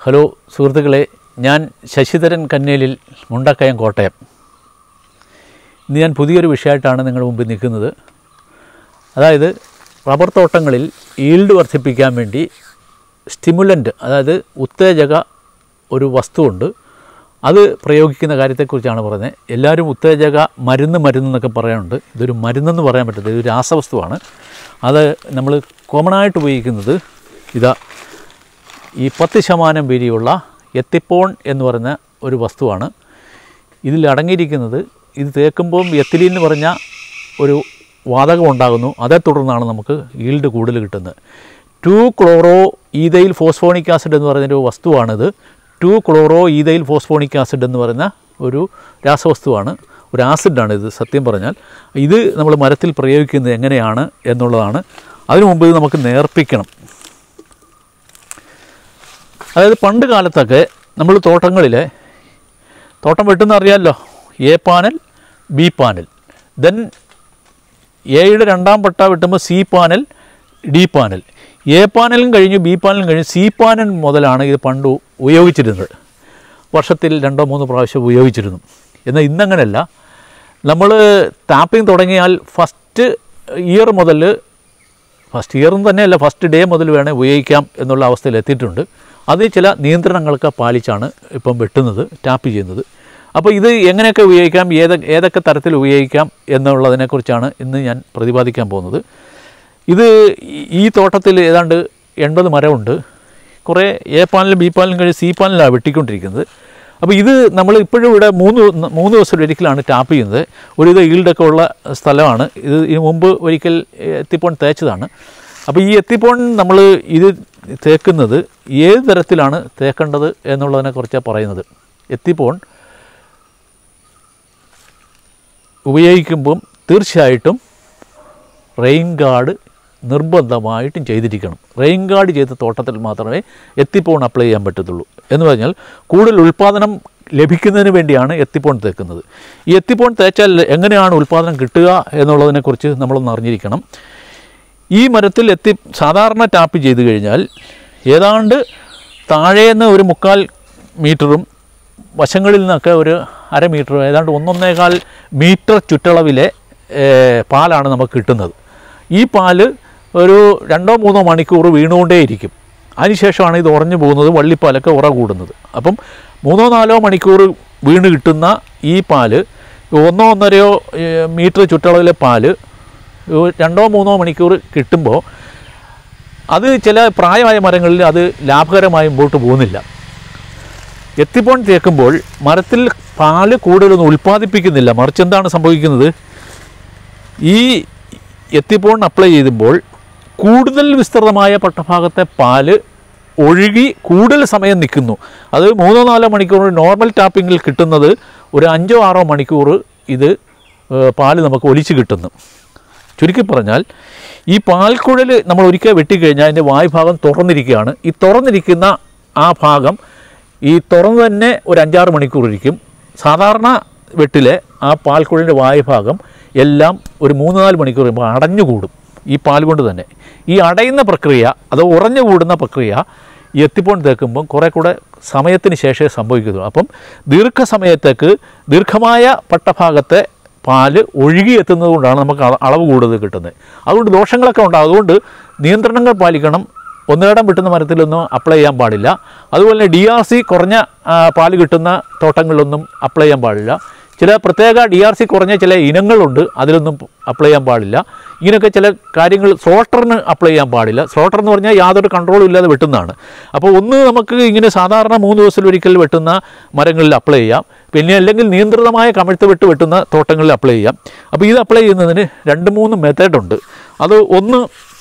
hello സുഹൃത്തുക്കളെ ഞാൻ ശശിധരൻ കന്നേലിൽ മുണ്ടക്കയം കോട്ടയം ഇന്ന് ഞാൻ പുതിയൊരു വിഷയമായിട്ടാണ് നിങ്ങളുടെ മുമ്പിൽ നിൽക്കുന്നത് അതായത് റബ്ബർ തോട്ടങ്ങളിൽ ഈൽഡ് വർദ്ധിപ്പിക്കാൻ വേണ്ടി സ്റ്റിമുലൻ്റ് അതായത് ഉത്തേജക ഒരു വസ്തുവുണ്ട് അത് പ്രയോഗിക്കുന്ന കാര്യത്തെക്കുറിച്ചാണ് പറയുന്നത് എല്ലാവരും ഉത്തേജക മരുന്ന് മരുന്ന് എന്നൊക്കെ പറയാറുണ്ട് ഇതൊരു മരുന്നെന്ന് പറയാൻ പറ്റത്തില്ല ഇതൊരു രാസവസ്തുവാണ് അത് നമ്മൾ കോമൺ ആയിട്ട് ഉപയോഗിക്കുന്നത് ഇതാ ഈ പത്ത് ശതമാനം വീതിയുള്ള എത്തിപ്പോൺ എന്ന് പറയുന്ന ഒരു വസ്തുവാണ് ഇതിൽ അടങ്ങിയിരിക്കുന്നത് ഇത് തേക്കുമ്പം എത്തിലീൻ എന്ന് പറഞ്ഞ ഒരു വാതകം ഉണ്ടാകുന്നു അതേ തുടർന്നാണ് നമുക്ക് ഈൽഡ് കൂടുതൽ കിട്ടുന്നത് two chloro ethyl phosphonic acid എന്ന് പറയുന്ന ഒരു വസ്തുവാണിത് two chloro ethyl phosphonic acid എന്ന് പറയുന്ന ഒരു രാസവസ്തുവാണ് ഒരു ആസിഡാണ് ഇത് സത്യം പറഞ്ഞാൽ ഇത് നമ്മൾ മരത്തിൽ പ്രയോഗിക്കുന്നത് എങ്ങനെയാണ് എന്നുള്ളതാണ് അതിനു മുമ്പ് ഇത് നമുക്ക് നേർപ്പിക്കണം അതായത് പണ്ട് കാലത്തൊക്കെ നമ്മൾ തോട്ടങ്ങളിൽ തോട്ടം വെട്ടുന്ന അറിയാമല്ലോ A panel B panel then എയുടെ രണ്ടാം പട്ട വെട്ടുമ്പോൾ C panel D panel A പാനലും കഴിഞ്ഞ് ബി പാനലും കഴിഞ്ഞ് സി പാനൽ മുതലാണ് ഇത് പണ്ട് ഉപയോഗിച്ചിരുന്നത് വർഷത്തിൽ രണ്ടോ മൂന്നോ പ്രാവശ്യം ഉപയോഗിച്ചിരുന്നു എന്നാൽ ഇന്നങ്ങനെയല്ല നമ്മൾ ടാപ്പിംഗ് തുടങ്ങിയാൽ ഫസ്റ്റ് ഇയർ മുതൽ ഫസ്റ്റ് ഇയറും തന്നെയല്ല ഫസ്റ്റ് ഡേ മുതൽ വേണേൽ ഉപയോഗിക്കാം എന്നുള്ള അവസ്ഥയിൽ എത്തിയിട്ടുണ്ട് അത് ചില നിയന്ത്രണങ്ങളൊക്കെ പാലിച്ചാണ് ഇപ്പം വെട്ടുന്നത് ടാപ്പ് ചെയ്യുന്നത് അപ്പോൾ ഇത് എങ്ങനെയൊക്കെ ഉപയോഗിക്കാം ഏത് ഏതൊക്കെ തരത്തിൽ ഉപയോഗിക്കാം എന്നുള്ളതിനെക്കുറിച്ചാണ് ഇന്ന് ഞാൻ പ്രതിപാദിക്കാൻ പോകുന്നത് ഇത് ഈ- ഈ തോട്ടത്തിൽ ഏതാണ്ട് എൺപത് മരമുണ്ട് കുറേ എ പാനലും ബി പാനലും കഴിഞ്ഞ് സി പാനലാണ് വെട്ടിക്കൊണ്ടിരിക്കുന്നത് അപ്പോൾ ഇത് നമ്മൾ ഇപ്പോഴും ഇവിടെ മൂന്ന് മൂന്ന് ദിവസം ഒരിക്കലാണ് ടാപ്പ് ചെയ്യുന്നത് ഒരുവിധ ഈൽഡൊക്കെ ഉള്ള സ്ഥലമാണ് ഇത് ഇതിന് മുമ്പ് ഒരിക്കൽ എത്തിപ്പോൺ തേച്ചതാണ് അപ്പോൾ ഈ എത്തിപ്പോൺ നമ്മൾ ഇത് തേക്കുന്നത് ഏത് തരത്തിലാണ് തേക്കേണ്ടത് എന്നുള്ളതിനെക്കുറിച്ചാണ് പറയുന്നത് എത്തിപ്പോൺ ഉപയോഗിക്കുമ്പം തീർച്ചയായിട്ടും റെയിൻ ഗാർഡ് നിർബന്ധമായിട്ടും ചെയ്തിരിക്കണം റെയിൻ ഗാർഡ് ചെയ്ത തോട്ടത്തിൽ മാത്രമേ എത്തിപ്പോൺ അപ്ലൈ ചെയ്യാൻ പറ്റത്തുള്ളൂ എന്ന് പറഞ്ഞാൽ കൂടുതൽ ഉൽപ്പാദനം ലഭിക്കുന്നതിന് വേണ്ടിയാണ് എത്തിപ്പോൺ തേക്കുന്നത് ഈ എത്തിപ്പോൺ തേച്ചാൽ എങ്ങനെയാണ് ഉൽപ്പാദനം കിട്ടുക എന്നുള്ളതിനെക്കുറിച്ച് നമ്മളൊന്ന് അറിഞ്ഞിരിക്കണം ഈ മരത്തിൽ എത്തി സാധാരണ ടാപ്പ് ചെയ്ത് കഴിഞ്ഞാൽ ഏതാണ്ട് താഴേന്ന് ഒരു മുക്കാൽ മീറ്ററും വശങ്ങളിൽ നിന്നൊക്കെ ഒരു അര മീറ്റർ ഏതാണ്ട് ഒന്നൊന്നേകാൽ മീറ്റർ ചുറ്റളവിലെ ഏഹ്, പാലാണ് നമുക്ക് കിട്ടുന്നത് ഈ പാല് ഒരു രണ്ടോ മൂന്നോ മണിക്കൂർ വീണുകൊണ്ടേയിരിക്കും അതിനുശേഷമാണ് ഇത് ഉറഞ്ഞു പോകുന്നത് വള്ളിപ്പാലൊക്കെ ഉറ കൂടുന്നത് അപ്പം മൂന്നോ നാലോ മണിക്കൂർ വീണ് കിട്ടുന്ന ഈ പാല് ഒന്നോ ഒന്നരയോ ഏഹ്, മീറ്റർ ചുറ്റളവിലെ പാല് ഒരു രണ്ടോ മൂന്നോ മണിക്കൂർ കിട്ടുമ്പോൾ അത് ചില പ്രായമായ മരങ്ങളിൽ അത് ലാഭകരമായി മുമ്പോട്ട് പോകുന്നില്ല എത്തിപ്പോൺ തേക്കുമ്പോൾ മരത്തിൽ പാല് കൂടുതലൊന്നും ഉൽപ്പാദിപ്പിക്കുന്നില്ല മറിച്ച് എന്താണ് സംഭവിക്കുന്നത് ഈ എത്തിപ്പോൺ അപ്ലൈ ചെയ്യുമ്പോൾ കൂടുതൽ വിസ്തൃതമായ പട്ടഭാഗത്തെ പാല് ഒഴുകി കൂടുതൽ സമയം നിൽക്കുന്നു അത് മൂന്നോ നാലോ മണിക്കൂർ നോർമൽ ടാപ്പിങ്ങിൽ കിട്ടുന്നത് ഒരു അഞ്ചോ ആറോ മണിക്കൂർ ഇത് ഏഹ്, പാല് നമുക്ക് ഒലിച്ച് കിട്ടുന്നു ചുരുക്കി പറഞ്ഞാൽ ഈ പാൽക്കുഴൽ നമ്മൾ ഒരിക്കൽ വെട്ടിക്കഴിഞ്ഞാൽ അതിൻ്റെ വായുഭാഗം തുറന്നിരിക്കുകയാണ് ഈ തുറന്നിരിക്കുന്ന ആ ഭാഗം ഈ തുറന്ന് തന്നെ ഒരു അഞ്ചാറ് മണിക്കൂർ ഇരിക്കും സാധാരണ വെട്ടിലെ ആ പാൽക്കുഴലിൻ്റെ വായുഭാഗം എല്ലാം ഒരു മൂന്ന് നാല് മണിക്കൂർ കഴിയുമ്പോൾ അടഞ്ഞുകൂടും ഈ പാൽ കൊണ്ട് തന്നെ ഈ അടയുന്ന പ്രക്രിയ അത് ഉറഞ്ഞു കൂടുന്ന പ്രക്രിയ ഈ എത്തിപ്പോൺ തേക്കുമ്പം കുറേ കൂടെ സമയത്തിന് ശേഷമേ സംഭവിക്കുന്നു അപ്പം ദീർഘസമയത്തേക്ക് ദീർഘമായ പട്ടഭാഗത്തെ പാല് ഒഴുകി എത്തുന്നത് കൊണ്ടാണ് നമുക്ക് അള- അളവ് കൂടുതൽ കിട്ടുന്നത് അതുകൊണ്ട് ദോഷങ്ങളൊക്കെ ഉണ്ടാകും അതുകൊണ്ട് നിയന്ത്രണങ്ങൾ പാലിക്കണം ഒന്നിടം വിട്ടുന്ന മരത്തിലൊന്നും അപ്ലൈ ചെയ്യാൻ പാടില്ല അതുപോലെ ഡി ആർ സി കുറഞ്ഞ ആ, പാല് കിട്ടുന്ന തോട്ടങ്ങളിലൊന്നും അപ്ലൈ ചെയ്യാൻ പാടില്ല ചില പ്രത്യേക ഡി ആർ സി കുറഞ്ഞ ചില ഇനങ്ങളുണ്ട് അതിലൊന്നും അപ്ലൈ ചെയ്യാൻ പാടില്ല ഇങ്ങനെയൊക്കെ ചില കാര്യങ്ങൾ സ്ലോട്ടറിന് അപ്ലൈ ചെയ്യാൻ പാടില്ല സ്ലോട്ടർ എന്ന് പറഞ്ഞാൽ യാതൊരു കൺട്രോളും ഇല്ലാതെ വെട്ടുന്നതാണ് അപ്പോൾ ഒന്ന് നമുക്ക് ഇങ്ങനെ സാധാരണ മൂന്ന് ദിവസത്തിൽ ഒരിക്കൽ വെട്ടുന്ന മരങ്ങളിൽ അപ്ലൈ ചെയ്യാം പിന്നെ അല്ലെങ്കിൽ നിയന്ത്രിതമായ കമിഴ്ത്ത് വെട്ട് വെട്ടുന്ന തോട്ടങ്ങളിൽ അപ്ലൈ ചെയ്യാം അപ്പോൾ ഇത് അപ്ലൈ ചെയ്യുന്നതിന് രണ്ട് മൂന്ന് മെത്തേഡുണ്ട് അത് ഒന്ന്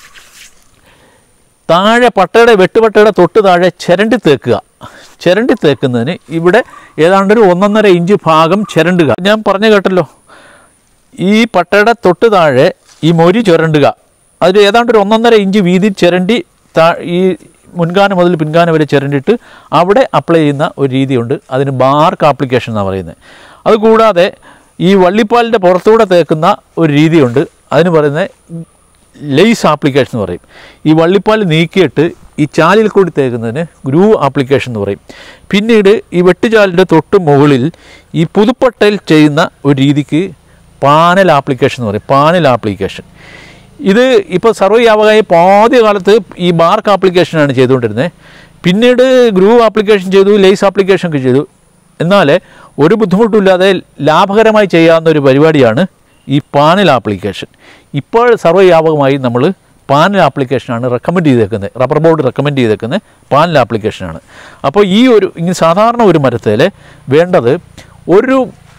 താഴെ പട്ടയുടെ വെട്ടുപട്ടയുടെ തൊട്ട് താഴെ ചിരണ്ടി തേക്കുക ചിരണ്ടി തേക്കുന്നതിന് ഇവിടെ ഏതാണ്ട് ഒരു ഒന്നൊന്നര ഇഞ്ച് ഭാഗം ചിരണ്ടുക ഞാൻ പറഞ്ഞു കേട്ടല്ലോ ഈ പട്ടയുടെ തൊട്ട് താഴെ ഈ മൊരി ചുരണ്ടുക അതിൽ ഏതാണ്ട് ഒരു ഒന്നൊന്നര ഇഞ്ച് വീതി ചിരണ്ടി താ ഈ മുൻകാന മുതൽ പിൻകാന വരെ ചിരണ്ടിട്ട് അവിടെ അപ്ലൈ ചെയ്യുന്ന ഒരു രീതിയുണ്ട് അതിന് ബാർക്ക് ആപ്ലിക്കേഷൻ എന്നാണ് പറയുന്നത് അതുകൂടാതെ ഈ വള്ളിപ്പാലിൻ്റെ പുറത്തൂടെ തേക്കുന്ന ഒരു രീതിയുണ്ട് അതിന് പറയുന്നത് ലെയ്സ് ആപ്ലിക്കേഷൻ എന്ന് പറയും ഈ വള്ളിപ്പാൽ നീക്കിയിട്ട് ഈ ചാലിൽ കൂടി തേക്കുന്നതിന് ഗ്രൂ ആപ്ലിക്കേഷൻ എന്ന് പറയും പിന്നീട് ഈ വെട്ടുചാലിൻ്റെ തൊട്ട് മുകളിൽ ഈ പുതുപ്പട്ടയിൽ ചെയ്യുന്ന ഒരു രീതിക്ക് പാനൽ ആപ്ലിക്കേഷൻ എന്ന് പറയും പാനൽ ആപ്ലിക്കേഷൻ ഇത് ഇപ്പോൾ സർവ്വവ്യാപകമായി ആദ്യ കാലത്ത് ഈ ബാർക്ക് ആപ്ലിക്കേഷനാണ് ചെയ്തുകൊണ്ടിരുന്നത് പിന്നീട് ഗ്രൂ ആപ്ലിക്കേഷൻ ചെയ്തു ലേസ് ആപ്ലിക്കേഷൻ ഒക്കെ ചെയ്തു എന്നാൽ ഒരു ബുദ്ധിമുട്ടുമില്ലാതെ ലാഭകരമായി ചെയ്യാവുന്ന ഒരു പരിപാടിയാണ് ഈ പാനൽ ആപ്ലിക്കേഷൻ ഇപ്പോൾ സർവ്വവ്യാപകമായി നമ്മൾ പാനൽ ആപ്ലിക്കേഷനാണ് റെക്കമെൻഡ് ചെയ്തേക്കുന്നത് റബ്ബർ ബോർഡ് റെക്കമെൻഡ് ചെയ്തേക്കുന്നത് പാനൽ ആപ്ലിക്കേഷനാണ് അപ്പോൾ ഈ ഒരു ഇങ്ങനെ സാധാരണ ഒരു മരത്തിൽ വേണ്ടത് ഒരു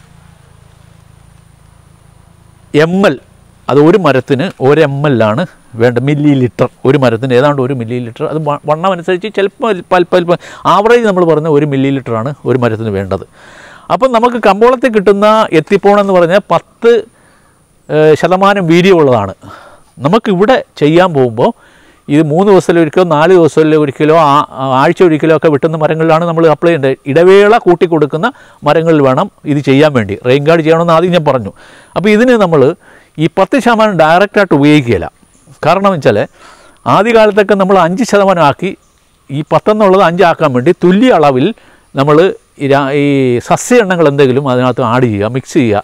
എം എൽ അത് ഒരു മരത്തിന് ഒരു എം എല്ലാണ് വേണ്ട മില്ലി ലിറ്റർ ഒരു മരത്തിന് ഏതാണ്ട് ഒരു മില്ലി ലിറ്റർ അത് വ- വണ്ണം അനുസരിച്ച് ചിലപ്പോൾ അല്പം ആവറേജ് നമ്മൾ പറഞ്ഞ ഒരു മില്ലി ലിറ്ററാണ് ഒരു മരത്തിന് വേണ്ടത് അപ്പം നമുക്ക് കമ്പോളത്തിൽ കിട്ടുന്ന എത്തിപ്പോണെന്ന് പറഞ്ഞാൽ പത്ത് ഏഹ്, ശതമാനം വീര്യമുള്ളതാണ് നമുക്കിവിടെ ചെയ്യാൻ പോകുമ്പോൾ ഇത് മൂന്ന് ദിവസത്തിൽ ഒരിക്കലോ നാല് ദിവസത്തിൽ ഒരിക്കലോ ആ- ആഴ്ച ഒരിക്കലോ ഒക്കെ വെട്ടുന്ന മരങ്ങളിലാണ് നമ്മൾ അപ്ലൈ ചെയ്യേണ്ടത് ഇടവേള കൂട്ടി കൊടുക്കുന്ന മരങ്ങളിൽ വേണം ഇത് ചെയ്യാൻ വേണ്ടി റെയിൻ ഗാർഡ് ചെയ്യണമെന്ന് ആദ്യം ഞാൻ പറഞ്ഞു അപ്പോൾ ഇതിന് നമ്മൾ ഈ പത്ത് ശതമാനം ഡയറക്റ്റായിട്ട് ഉപയോഗിക്കുകയില്ല കാരണം എന്ന് വെച്ചാൽ ആദ്യകാലത്തൊക്കെ നമ്മൾ അഞ്ച് ശതമാനം ആക്കി ഈ പത്തെന്നുള്ളത് അഞ്ചാക്കാൻ വേണ്ടി തുല്യ അളവിൽ നമ്മൾ ഈ രാ- ഈ സസ്യ എണ്ണങ്ങൾ എന്തെങ്കിലും അതിനകത്ത് ആഡ് ചെയ്യുക മിക്സ് ചെയ്യുക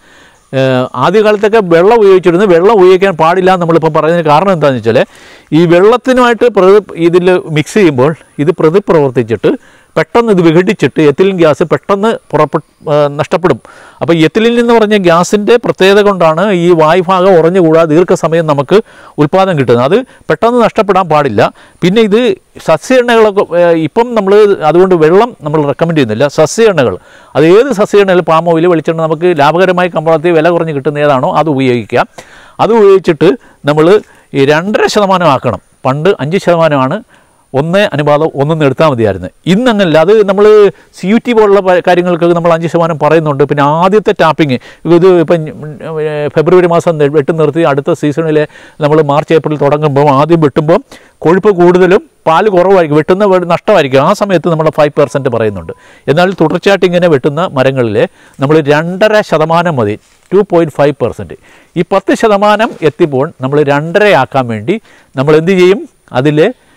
ഏഹ് ആദ്യകാലത്തൊക്കെ വെള്ളം ഉപയോഗിച്ചിരുന്നു വെള്ളം ഉപയോഗിക്കാൻ പാടില്ല എന്ന് നമ്മളിപ്പോൾ പറയുന്നതിന് കാരണം എന്താണെന്ന് വെച്ചാൽ ഈ വെള്ളത്തിനുമായിട്ട് പ്രതി ഇതിൽ മിക്സ് ചെയ്യുമ്പോൾ ഇത് പ്രതിപ്രവർത്തിച്ചിട്ട് പെട്ടെന്ന് ഇത് വിഘടിച്ചിട്ട് എത്തിലിൻ ഗ്യാസ് പെട്ടെന്ന് പുറപ്പെട്ട് ഏഹ് നഷ്ടപ്പെടും അപ്പോൾ എത്തിലിൻ എന്ന് പറഞ്ഞ ഗ്യാസിൻ്റെ പ്രത്യേകത കൊണ്ടാണ് ഈ വായുഭാഗം ഉറഞ്ഞുകൂടാതെ ദീർഘസമയം നമുക്ക് ഉൽപ്പാദനം കിട്ടുന്നത് അത് പെട്ടെന്ന് നഷ്ടപ്പെടാൻ പാടില്ല പിന്നെ ഇത് സസ്യ എണ്ണകളൊക്കെ ഏഹ് ഇപ്പം നമ്മൾ അതുകൊണ്ട് വെള്ളം നമ്മൾ റെക്കമെൻഡ് ചെയ്യുന്നില്ല സസ്യ എണ്ണകൾ അത് ഏത് സസ്യ എണ്ണയിൽ പാം ഓയിൽ വെളിച്ചെണ്ണ നമുക്ക് ലാഭകരമായി കമ്പോളത്തിൽ വില കുറഞ്ഞ് കിട്ടുന്ന ഏതാണോ അത് ഉപയോഗിക്കാം അത് ഉപയോഗിച്ചിട്ട് നമ്മൾ ഈ രണ്ടര ശതമാനം ആക്കണം പണ്ട് അഞ്ച് ശതമാനമാണ് ഒന്ന് അനുപാതം ഒന്നൊന്ന് എടുത്താൽ മതിയായിരുന്നു ഇന്നങ്ങനല്ല അത് നമ്മൾ സി യു ടി പോലുള്ള പ- കാര്യങ്ങൾക്കൊക്കെ നമ്മൾ അഞ്ച് ശതമാനം പറയുന്നുണ്ട് പിന്നെ ആദ്യത്തെ ടാപ്പിംഗ് ഇത് ഇപ്പം ഏഹ്, ഫെബ്രുവരി മാസം നെ- വെട്ടി നിർത്തി അടുത്ത സീസണിൽ നമ്മൾ മാർച്ച് ഏപ്രിൽ തുടങ്ങുമ്പോൾ ആദ്യം വെട്ടുമ്പോൾ കൊഴുപ്പ് കൂടുതലും പാല് കുറവായിരിക്കും വെട്ടുന്ന വെ- നഷ്ടമായിരിക്കും ആ സമയത്ത് നമ്മൾ ഫൈവ് പെർസെൻറ്റ് പറയുന്നുണ്ട് എന്നാൽ തുടർച്ചയായിട്ട് ഇങ്ങനെ വെട്ടുന്ന മരങ്ങളിൽ നമ്മൾ രണ്ടര ശതമാനം മതി ടു പോയിൻറ്റ് ഫൈവ് പെർസെൻറ്റ് ഈ പത്ത് ശതമാനം എത്തിപ്പോൾ നമ്മൾ രണ്ടര ആക്കാൻ വേണ്ടി നമ്മൾ എന്ത് ചെയ്യും അതിൽ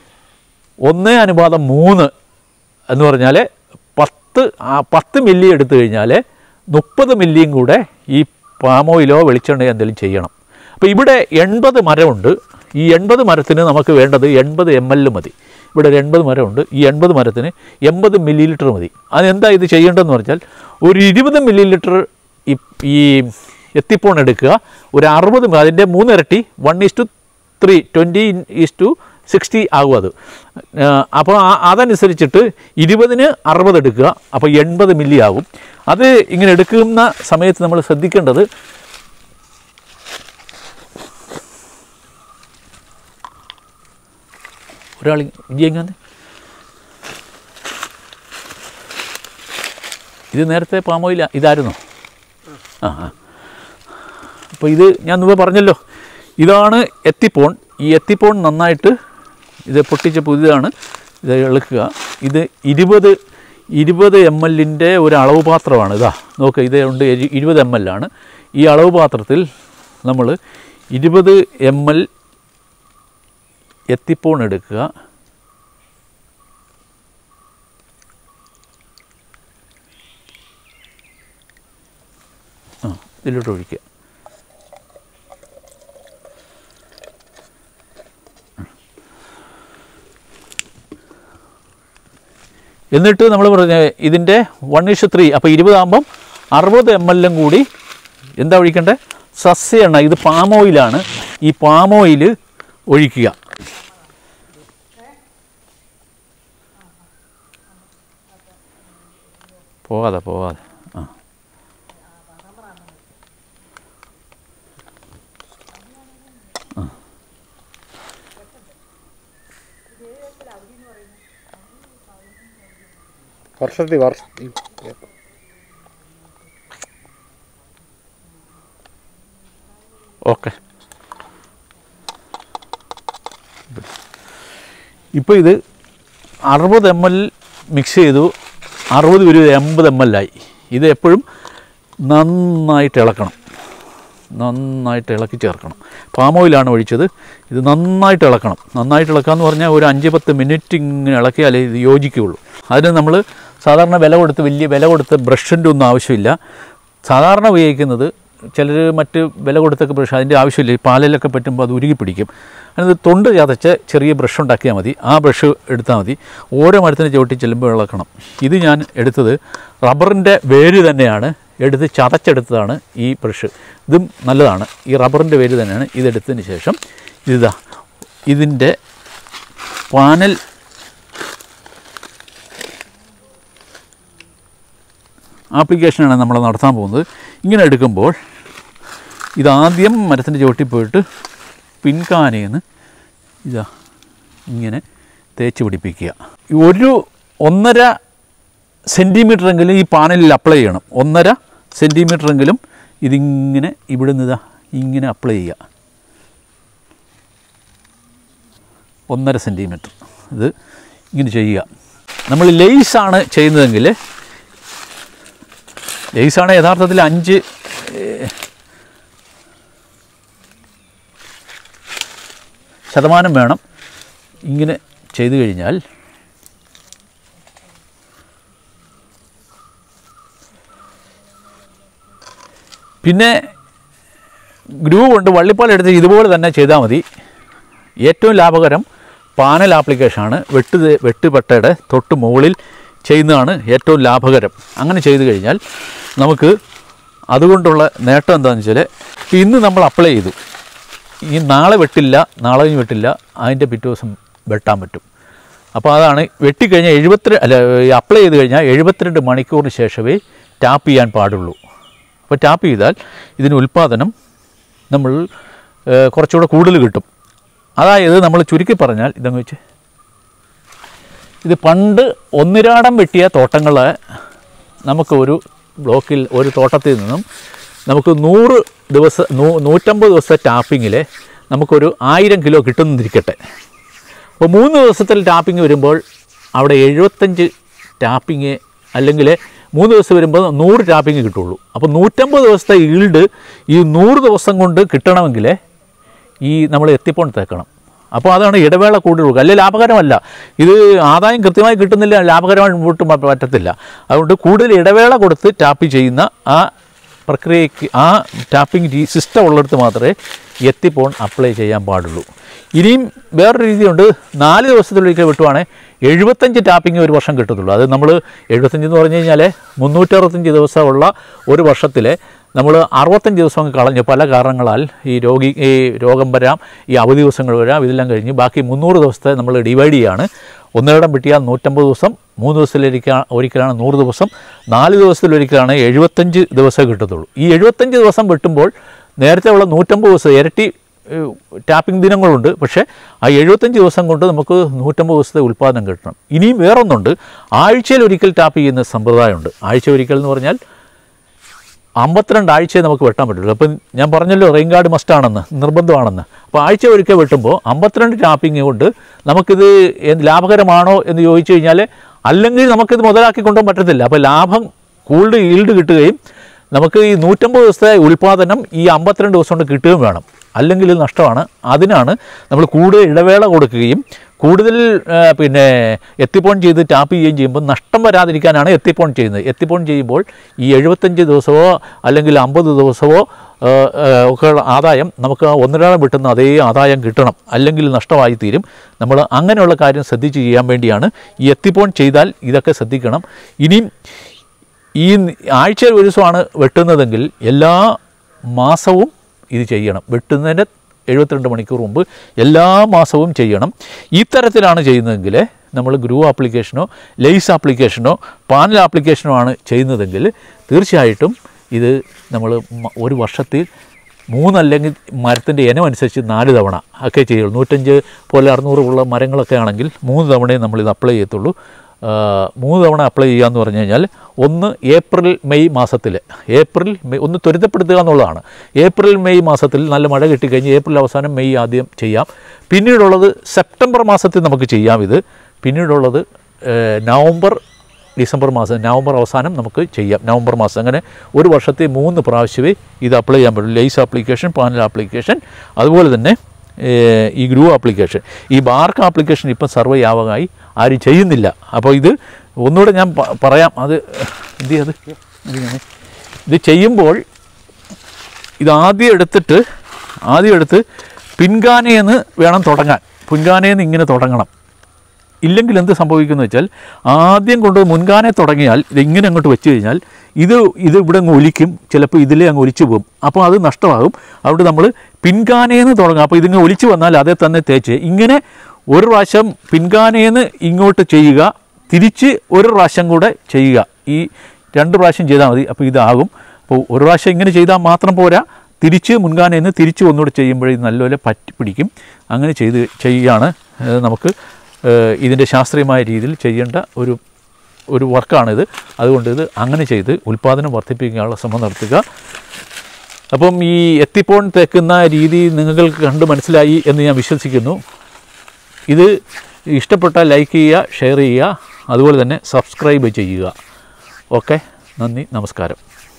ഒന്ന് അനുപാതം മൂന്ന് എന്ന് പറഞ്ഞാൽ പത്ത് ആ പത്ത് മില്ലി എടുത്തു കഴിഞ്ഞാൽ മുപ്പത് മില്ലിയും കൂടെ ഈ പാമോയിലോ വെളിച്ചെണ്ണയോ എന്തെങ്കിലും ചെയ്യണം അപ്പോൾ ഇവിടെ എൺപത് മരമുണ്ട് ഈ എൺപത് മരത്തിന് നമുക്ക് വേണ്ടത് എൺപത് എം എൽ മതി ഇവിടെ ഒരു എൺപത് മരമുണ്ട് ഈ എൺപത് മരത്തിന് എൺപത് മില്ലി ലിറ്റർ മതി അതെന്താ ഇത് ചെയ്യേണ്ടതെന്ന് പറഞ്ഞാൽ ഒരു ഇരുപത് മില്ലി ലിറ്റർ ഈ ഈ എത്തിപ്പോൺ എടുക്കുക ഒരു അറുപത് അതിൻ്റെ മൂന്നിരട്ടി one is to three twenty is to sixty ആകും അത് അപ്പോൾ ആ- അതനുസരിച്ചിട്ട് ഇരുപതിന് അറുപത് എടുക്കുക അപ്പോൾ എൺപത് മില്ലി ആകും അത് ഇങ്ങനെ എടുക്കുന്ന സമയത്ത് നമ്മൾ ശ്രദ്ധിക്കേണ്ടത് ഒരാൾ വിജയങ്ങാന്ന് ഇത് നേരത്തെ പാമോയില്ല ഇതായിരുന്നോ ആ ആ അപ്പോൾ ഇത് ഞാൻ മുമ്പ് പറഞ്ഞല്ലോ ഇതാണ് എത്തിപ്പോൺ ഈ എത്തിപ്പോൺ നന്നായിട്ട് ഇത് പൊട്ടിച്ച പുതിയതാണ് ഇത് ഇളക്കുക ഇത് ഇരുപത് ഇരുപത് എം എല്ലിൻ്റെ ഒരു അളവ് പാത്രമാണ് ഇതാ നോക്കുക ഇത് ഉണ്ട് ഇരു- ഇരുപത് എം ആണ് ഈ അളവ് പാത്രത്തിൽ നമ്മൾ ഇരുപത് എം എൽ എത്തിപ്പോൺ എടുക്കുക ആ ഇതിലോട്ട് ഒഴിക്കുക എന്നിട്ട് നമ്മൾ പറഞ്ഞ ഇതിൻ്റെ വൺ ഇഷ് ത്രീ അപ്പോൾ ഇരുപതാകുമ്പം അറുപത് എം എല്ലും കൂടി എന്താ ഒഴിക്കണ്ടേ സസ്യ എണ്ണ ഇത് പാം ഓയിലാണ് ഈ പാം ഓയിൽ ഒഴിക്കുക പോകാതെ പോകാതെ ആ വർഷത്തിൽ വർഷ ഓക്കെ ഇപ്പോൾ ഇത് അറുപത് എം എൽ മിക്സ് ചെയ്തു അറുപത് ഒരു എൺപത് എം എൽ ആയി ഇത് എപ്പോഴും നന്നായിട്ട് ഇളക്കണം നന്നായിട്ട് ഇളക്കി ചേർക്കണം പാം ഓയിലാണ് ഒഴിച്ചത് ഇത് നന്നായിട്ട് ഇളക്കണം നന്നായിട്ട് ഇളക്കാന്ന് പറഞ്ഞാൽ ഒരു അഞ്ച് പത്ത് മിനിറ്റ് ഇങ്ങനെ ഇളക്കിയാലേ ഇത് യോജിക്കുകയുള്ളൂ അതിന് നമ്മൾ സാധാരണ വില കൊടുത്ത് വലിയ വില കൊടുത്ത് ബ്രഷിൻ്റെ ഒന്നും ആവശ്യമില്ല സാധാരണ ഉപയോഗിക്കുന്നത് ചിലർ മറ്റ് വില കൊടുത്തൊക്കെ ബ്രഷ് അതിൻ്റെ ആവശ്യമില്ല ഈ പാലിലൊക്കെ പറ്റുമ്പോൾ അത് ഉരുകി പിടിക്കും അതിന് തൊണ്ട് ചതച്ച് ചെറിയ ബ്രഷ് ഉണ്ടാക്കിയാൽ മതി ആ ബ്രഷ് എടുത്താൽ മതി ഓരോ മരത്തിന് ചവിട്ടി ചെല്ലുമ്പോൾ ഇളക്കണം ഇത് ഞാൻ എടുത്തത് റബ്ബറിൻ്റെ വേര് തന്നെയാണ് എടുത്ത് ചതച്ചെടുത്തതാണ് ഈ ബ്രഷ് ഇതും നല്ലതാണ് ഈ റബ്ബറിൻ്റെ വേര് തന്നെയാണ് ഇതെടുത്തതിന് ശേഷം ഇതാ ഇതിൻ്റെ പാനൽ ആപ്ലിക്കേഷനാണ് നമ്മൾ നടത്താൻ പോകുന്നത് ഇങ്ങനെ എടുക്കുമ്പോൾ ഇതാദ്യം മരത്തിൻ്റെ ചുവട്ടിൽ പോയിട്ട് പിൻകാനേന്ന് ഇതാ ഇങ്ങനെ തേച്ച് പിടിപ്പിക്കുക ഈ ഒരു ഒന്നര സെൻറ്റിമീറ്ററെങ്കിലും ഈ പാനലിൽ അപ്ലൈ ചെയ്യണം ഒന്നര സെൻറ്റിമീറ്ററെങ്കിലും ഇതിങ്ങനെ ഇവിടെ നിന്ന് ഇതാ ഇങ്ങനെ അപ്ലൈ ചെയ്യുക ഒന്നര സെൻറ്റിമീറ്റർ ഇത് ഇങ്ങനെ ചെയ്യുക നമ്മൾ ലെയ്സാണ് ചെയ്യുന്നതെങ്കിൽ ലെയ്സാണ് യഥാർത്ഥത്തിൽ അഞ്ച് ഏഹ്, ശതമാനം വേണം ഇങ്ങനെ ചെയ്തു കഴിഞ്ഞാൽ പിന്നെ ഗ്രൂ കൊണ്ട് വള്ളിപ്പാൽ എടുത്ത് ഇതുപോലെ തന്നെ ചെയ്താൽ മതി ഏറ്റവും ലാഭകരം പാനൽ ആപ്ലിക്കേഷനാണ് വെട്ട് ദേ- വെട്ടുപട്ടയുടെ തൊട്ട് മുകളിൽ ചെയ്യുന്നതാണ് ഏറ്റവും ലാഭകരം അങ്ങനെ ചെയ്തു കഴിഞ്ഞാൽ നമുക്ക് അതുകൊണ്ടുള്ള നേട്ടം എന്താണെന്ന് വെച്ചാൽ ഇപ്പം ഇന്ന് നമ്മൾ അപ്ലൈ ചെയ്തു ഈ നാളെ വെട്ടില്ല നാളെ കഴിഞ്ഞ് വെട്ടില്ല അതിൻ്റെ പിറ്റേ ദിവസം വെട്ടാൻ പറ്റും അപ്പോൾ അതാണ് വെട്ടിക്കഴിഞ്ഞാൽ എഴുപത്തി അല്ല ഈ അപ്ലൈ ചെയ്ത് കഴിഞ്ഞാൽ എഴുപത്തിരണ്ട് മണിക്കൂറിന് ശേഷമേ ടാപ്പ് ചെയ്യാൻ പാടുള്ളൂ അപ്പോൾ ടാപ്പ് ചെയ്താൽ ഇതിന് ഉൽപ്പാദനം നമ്മൾ ഏഹ്, കുറച്ചുകൂടെ കൂടുതൽ കിട്ടും അതായത് നമ്മൾ ചുരുക്കി പറഞ്ഞാൽ ഇതങ്ങ് വെച്ച് ഇത് പണ്ട് ഒന്നിരാടം വെട്ടിയ തോട്ടങ്ങൾ നമുക്ക് ഒരു ബ്ലോക്കിൽ ഒരു തോട്ടത്തിൽ നിന്നും നമുക്ക് നൂറ് ദിവസം നൂ നൂറ്റമ്പത് ദിവസത്തെ ടാപ്പിങ്ങിൽ നമുക്കൊരു ആയിരം കിലോ കിട്ടുന്നിരിക്കട്ടെ അപ്പോൾ മൂന്ന് ദിവസത്തിൽ ടാപ്പിംഗ് വരുമ്പോൾ അവിടെ എഴുപത്തഞ്ച് ടാപ്പിങ് അല്ലെങ്കിൽ മൂന്ന് ദിവസം വരുമ്പോൾ നൂറ് ടാപ്പിംഗ് കിട്ടുള്ളൂ അപ്പോൾ നൂറ്റമ്പത് ദിവസത്തെ ഈൽഡ് ഈ നൂറ് ദിവസം കൊണ്ട് കിട്ടണമെങ്കിൽ ഈ നമ്മൾ എത്തിപ്പോൺ തേക്കണം അപ്പോൾ അതാണ് ഇടവേള കൂടുതൽ കൊടുക്കുക അല്ലെങ്കിൽ ലാഭകരമല്ല ഇത് ആദായം കൃത്യമായി കിട്ടുന്നില്ല ലാഭകരമായി മുമ്പോട്ട് മ- പറ്റത്തില്ല അതുകൊണ്ട് കൂടുതൽ ഇടവേള കൊടുത്ത് ടാപ്പ് ചെയ്യുന്ന ആ പ്രക്രിയയ്ക്ക് ആ ടാപ്പിംഗ് രീ സിസ്റ്റം ഉള്ളിടത്ത് മാത്രമേ എത്തിപ്പോൺ അപ്ലൈ ചെയ്യാൻ പാടുള്ളൂ ഇനിയും വേറൊരു രീതിയുണ്ട് നാല് ദിവസത്തിലൊരിക്കൽ വിട്ടുവാണെങ്കിൽ എഴുപത്തഞ്ച് ടാപ്പിംഗ് ഒരു വർഷം കിട്ടത്തുള്ളൂ അത് നമ്മൾ എഴുപത്തഞ്ച് എന്ന് പറഞ്ഞു കഴിഞ്ഞാൽ മുന്നൂറ്ററുപത്തഞ്ച് ദിവസമുള്ള ഒരു വർഷത്തിൽ നമ്മൾ അറുപത്തഞ്ച് ദിവസം അങ്ങ് കളഞ്ഞ് പല കാരണങ്ങളാൽ ഈ രോഗി ഈ രോഗം വരാം ഈ അവധി ദിവസങ്ങൾ വരാം ഇതെല്ലാം കഴിഞ്ഞ് ബാക്കി മുന്നൂറ് ദിവസത്തെ നമ്മൾ ഡിവൈഡ് ചെയ്യാണ് ഒന്നിടം വെട്ടിയാൽ നൂറ്റമ്പത് ദിവസം മൂന്ന് ദിവസത്തിലൊരിക്കൽ ഒരിക്കലാണ് നൂറ് ദിവസം നാല് ദിവസത്തിലൊരിക്കലാണ് എഴുപത്തഞ്ച് ദിവസം കിട്ടത്തുള്ളൂ ഈ എഴുപത്തഞ്ച് ദിവസം വെട്ടുമ്പോൾ നേരത്തെ ഉള്ള നൂറ്റമ്പത് ദിവസം ഇരട്ടി ഏഹ്, ടാപ്പിംഗ് ദിനങ്ങളുണ്ട് പക്ഷേ ആ എഴുപത്തഞ്ച് ദിവസം കൊണ്ട് നമുക്ക് നൂറ്റമ്പത് ദിവസത്തെ ഉൽപ്പാദനം കിട്ടണം ഇനിയും വേറൊന്നുണ്ട് ആഴ്ചയിൽ ഒരിക്കൽ ടാപ്പ് ചെയ്യുന്ന സമ്പ്രദായമുണ്ട് ആഴ്ച ഒരിക്കൽ എന്ന് പറഞ്ഞാൽ അമ്പത്തിരണ്ട് ആഴ്ചയെ നമുക്ക് വെട്ടാൻ പറ്റുള്ളൂ അപ്പം ഞാൻ പറഞ്ഞല്ലോ റെയിൻ ഗാർഡ് മസ്റ്റാണെന്ന് നിർബന്ധമാണെന്ന് അപ്പോൾ ആഴ്ച ഒരിക്കൽ വെട്ടുമ്പോൾ അമ്പത്തിരണ്ട് ടാപ്പിംഗ് കൊണ്ട് നമുക്കിത് എന്ത് ലാഭകരമാണോ എന്ന് ചോദിച്ചു കഴിഞ്ഞാൽ അല്ലെങ്കിൽ നമുക്കിത് മുതലാക്കി കൊണ്ടുപോകാൻ പറ്റത്തില്ല അപ്പോൾ ലാഭം കൂടുതൽ ഈൽഡ് കിട്ടുകയും നമുക്ക് ഈ നൂറ്റമ്പത് ദിവസത്തെ ഉൽപ്പാദനം ഈ അമ്പത്തിരണ്ട് ദിവസം കൊണ്ട് കിട്ടുകയും വേണം അല്ലെങ്കിൽ ഇത് നഷ്ടമാണ് അതിനാണ് നമ്മൾ കൂടുതൽ ഇടവേള കൊടുക്കുകയും കൂടുതൽ ആ, പിന്നെ എത്തിപ്പോൺ ചെയ്ത് ടാപ്പ് ചെയ്യുകയും ചെയ്യുമ്പോൾ നഷ്ടം വരാതിരിക്കാനാണ് എത്തിപ്പോൺ ചെയ്യുന്നത് എത്തിപ്പോൺ ചെയ്യുമ്പോൾ ഈ എഴുപത്തഞ്ച് ദിവസമോ അല്ലെങ്കിൽ അമ്പത് ദിവസമോ ആ, ആ, ഒക്കെ ഉള്ള ആദായം നമുക്ക് ഒന്നിരാളം കിട്ടുന്ന അതേ ആദായം കിട്ടണം അല്ലെങ്കിൽ നഷ്ടമായി തീരും നമ്മൾ അങ്ങനെയുള്ള കാര്യം ശ്രദ്ധിച്ച് ചെയ്യാൻ വേണ്ടിയാണ് ഈ എത്തിപ്പോൺ ചെയ്താൽ ഇതൊക്കെ ശ്രദ്ധിക്കണം ഇനിയും ഈ ആഴ്ചയിൽ ഒരു ദിവസമാണ് വെട്ടുന്നതെങ്കിൽ എല്ലാ മാസവും ഇത് ചെയ്യണം വെട്ടുന്നതിൻ്റെ എഴുപത്തിരണ്ട് മണിക്കൂർ മുമ്പ് എല്ലാ മാസവും ചെയ്യണം ഈ തരത്തിലാണ് ചെയ്യുന്നതെങ്കിൽ നമ്മൾ ഗ്രൂ ആപ്ലിക്കേഷനോ ലെയ്സ് ആപ്ലിക്കേഷനോ പാനൽ ആപ്ലിക്കേഷനോ ആണ് ചെയ്യുന്നതെങ്കിൽ തീർച്ചയായിട്ടും ഇത് നമ്മൾ മ- ഒരു വർഷത്തിൽ മൂന്നല്ലെങ്കിൽ മരത്തിൻ്റെ ഇനം അനുസരിച്ച് നാല് തവണ ഒക്കെ ചെയ്യുള്ളൂ നൂറ്റഞ്ച് പോലെ അറുന്നൂറ് ഉള്ള മരങ്ങളൊക്കെ ആണെങ്കിൽ മൂന്ന് തവണയും നമ്മളിത് അപ്ലൈ ചെയ്യത്തുള്ളൂ ആ, മൂന്ന് തവണ അപ്ലൈ ചെയ്യുക എന്ന് പറഞ്ഞു കഴിഞ്ഞാൽ ഒന്ന് ഏപ്രിൽ മെയ് മാസത്തിൽ ഏപ്രിൽ മെയ് ഒന്ന് ത്വരിതപ്പെടുത്തുക എന്നുള്ളതാണ് ഏപ്രിൽ മെയ് മാസത്തിൽ നല്ല മഴ കിട്ടിക്കഴിഞ്ഞ് ഏപ്രിൽ അവസാനം മെയ് ആദ്യം ചെയ്യാം പിന്നീടുള്ളത് സെപ്റ്റംബർ മാസത്തിൽ നമുക്ക് ചെയ്യാം ഇത് പിന്നീടുള്ളത് ഏഹ്, നവംബർ ഡിസംബർ മാസം നവംബർ അവസാനം നമുക്ക് ചെയ്യാം നവംബർ മാസം അങ്ങനെ ഒരു വർഷത്തെ മൂന്ന് പ്രാവശ്യമേ ഇത് അപ്ലൈ ചെയ്യാൻ പറ്റുള്ളൂ ലേസ് ആപ്ലിക്കേഷൻ പാനൽ ആപ്ലിക്കേഷൻ അതുപോലെ തന്നെ ഏഹ്, ഈ ഗ്രൂ ആപ്ലിക്കേഷൻ ഈ ബാർക്ക് ആപ്ലിക്കേഷൻ ഇപ്പം സർവേ ആവാനായി ആരും ചെയ്യുന്നില്ല അപ്പോൾ ഇത് ഒന്നുകൂടെ ഞാൻ പ- പറയാം അത് എന്ത് ചെയ്യത് ഇത് ചെയ്യുമ്പോൾ ഇത് ആദ്യം എടുത്തിട്ട് ആദ്യം എടുത്ത് പിൻഗാനയെന്ന് വേണം തുടങ്ങാൻ പിൻഗാനയെന്ന് ഇങ്ങനെ തുടങ്ങണം ഇല്ലെങ്കിൽ എന്ത് സംഭവിക്കുന്നു വെച്ചാൽ ആദ്യം കൊണ്ട് മുൻഗാനെ തുടങ്ങിയാൽ ഇത് ഇങ്ങനെ അങ്ങോട്ട് വെച്ച് കഴിഞ്ഞാൽ ഇത് ഇത് ഇവിടെ അങ്ങ് ഒലിക്കും ചിലപ്പോൾ ഇതിലേ അങ്ങ് ഒലിച്ചു പോകും അപ്പോൾ അത് നഷ്ടമാകും അതുകൊണ്ട് നമ്മൾ പിൻഗാനയെന്ന് തുടങ്ങും അപ്പോൾ ഇതിങ്ങ് ഒലിച്ചു വന്നാൽ അതേ തന്നെ തേച്ച് ഇങ്ങനെ ഒരു പ്രാവശ്യം പിൻഗാനയെന്ന് ഇങ്ങോട്ട് ചെയ്യുക തിരിച്ച് ഒരു പ്രാവശ്യം കൂടെ ചെയ്യുക ഈ രണ്ട് പ്രാവശ്യം ചെയ്താൽ മതി അപ്പോൾ ഇതാകും അപ്പോൾ ഒരു പ്രാവശ്യം ഇങ്ങനെ ചെയ്താൽ മാത്രം പോരാ തിരിച്ച് മുൻഗാനയെന്ന് തിരിച്ച് ഒന്നുകൂടെ ചെയ്യുമ്പോഴേ ഇത് നല്ലപോലെ പറ്റി പിടിക്കും അങ്ങനെ ചെയ്ത് ചെയ്യുകയാണ് ഏഹ് നമുക്ക് ഏഹ് ഇതിൻ്റെ ശാസ്ത്രീയമായ രീതിയിൽ ചെയ്യേണ്ട ഒരു ഒരു വർക്കാണിത് അതുകൊണ്ട് ഇത് അങ്ങനെ ചെയ്ത് ഉൽപ്പാദനം വർദ്ധിപ്പിക്കാനുള്ള ശ്രമം നടത്തുക അപ്പം ഈ എത്തിപ്പോൺ തേക്കുന്ന രീതി നിങ്ങൾക്ക് കണ്ട് മനസ്സിലായി എന്ന് ഞാൻ വിശ്വസിക്കുന്നു ഇത് ഇഷ്ടപ്പെട്ടാൽ ലൈക്ക് ചെയ്യുക ഷെയർ ചെയ്യുക അതുപോലെ തന്നെ സബ്സ്ക്രൈബ് ചെയ്യുക ഓക്കെ നന്ദി നമസ്കാരം